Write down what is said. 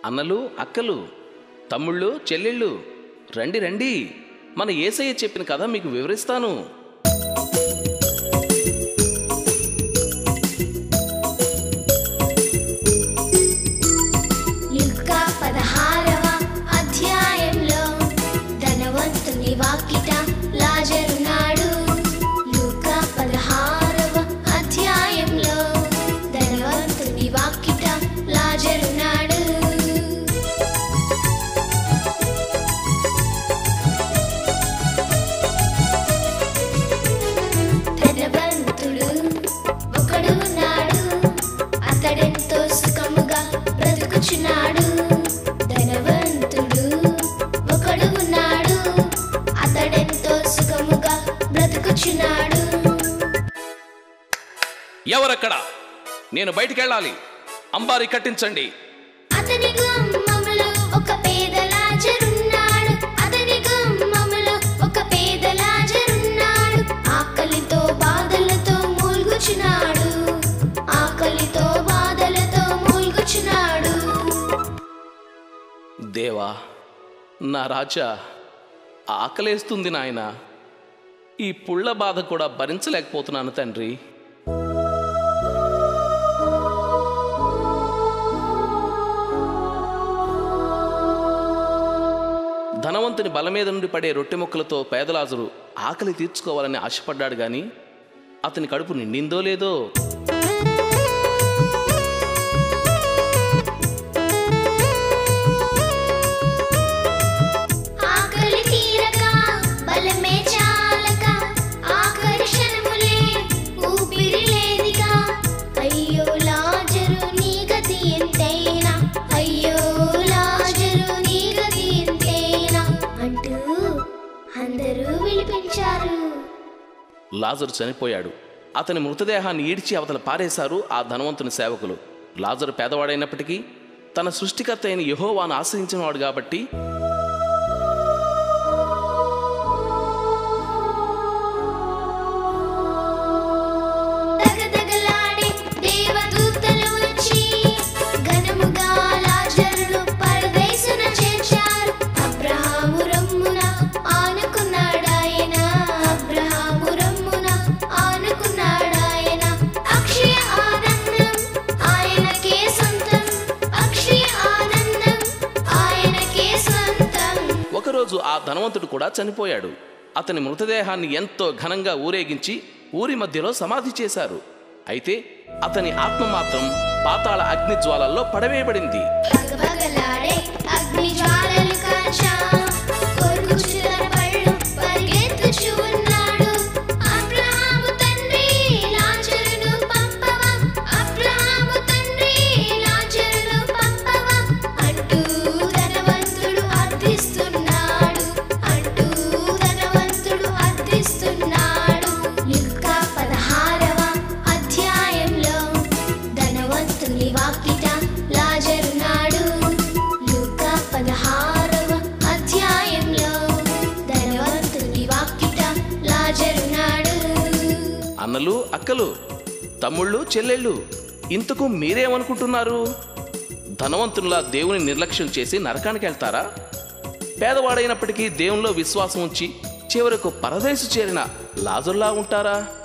అన్నలు అక్కలు తమ్ముళ్ళు చెల్లెళ్ళు రండి రండి మన ఏసయ్య చెప్పిన కథ మీకు వివరిస్తాను లుకా పదహారవ అధ్యాయంలో ధనవంతుని వాకిట లాజరునాడు లుకా పదహారవ అధ్యాయంలో ధనవంతుని వాకిట లాజరునాడు ధనవంతుడు ఒకడు ఉన్నాడు అతడెంతో సుఖముగా బ్రతుకుచున్నాడు ధనవంతుడు ఒకడు ఉన్నాడు అతడెంతో సుఖముగా బ్రతుకుచున్నాడు ఎవరక్కడ నేను బయటికెళ్ళాలి అంబారి కట్టించండి అతని గుమ్మములో ఒక పేద లాజరున్నాడు అతని గుమ్మములో ఒక పేద లాజరున్నాడు ఆకలితో బాధలతో మూల్గుచున్నాడు ఆకలితో బాధలతో మూల్గుచున్నాడు దేవా నా రాజా ఆకలేస్తుంది నాయన ఈ పుళ్ళ బాధ కూడా భరించలేకపోతున్నాను తండ్రి ధనవంతుని బల మీద నుండి పడే రొట్టె ముక్కలతో పేదలాజరు ఆకలి తీర్చుకోవాలని ఆశపడ్డాడు గాని అతని కడుపు నిండిందో లేదో ఆకలి తీరక బలమే చాలక ఆఖరి క్షణములే ఊపిరి లేదిగా అయ్యో లాజరు నీ గతి ఎంతైనా అయ్యో లాజరు నీ గతి ఎంతైనా అంటూ అందరూ విలిపించారు లాజరు చనిపోయాడు అతని మృతదేహాన్ని ఈడ్చి అవతల పారేశారు ఆ ధనవంతుని సేవకులు లాజరు పేదవాడైనప్పటికీ తన సృష్టికర్త అయిన యహోవాను ఆశ్రయించినవాడు కాబట్టి దగదగలాడే దేవదూతలు వచ్చి ఘనముగా లాజరును పరదేశున చేర్చారు అబ్రహాము రమ్మున ఆనుకున్నాడాయన అబ్రహాము రమ్మున ఆనుకున్నాడాయన అక్షయ ఆనందం ఆయనకే సొంతం అక్షయ ఆనందం ఆయనకే సొంతం ఒకరోజు ఆ ధనవంతుడు కూడా చనిపోయాడు అతని మృతదేహాన్ని ఎంతో ఘనంగా ఊరేగించి ఊరి మధ్యలో సమాధి చేశారు అయితే అతని ఆత్మ మాత్రం పాతాళ అగ్ని జ్వాలల్లో పడవేయబడింది పగపగలాడే అగ్ని జ్వాలలు కాచా కొరుకుచున్న పళ్ళు పరిగెత్తుచు ఉన్నాడు అబ్రహాము తండ్రి లాజరును పంపవా అబ్రహాము తండ్రి లాజరును పంపవా అంటూ ధనవంతుడు అర్థిస్తున్నాడు అంటూ ధనవంతుడు అర్థిస్తున్నాడు లుకా పదహారవ అధ్యాయంలో ధనవంతుని వాకిట లాజరునాడు లూకా పదహారవ అధ్యాయంలో ధనవంతుని వాకిట లాజరునాడు అన్నలు అక్కలు తమ్ముళ్ళు చెల్లెళ్ళు ఇంతకు మీరేమనుకుంటున్నారు ధనవంతునిలా దేవుని నిర్లక్ష్యం చేసి నరకానికి వెళ్తారా పేదవాడైనప్పటికీ దేవునిలో విశ్వాసం ఉంచి చివరకు పరదేశు చేరిన లాజర్లా ఉంటారా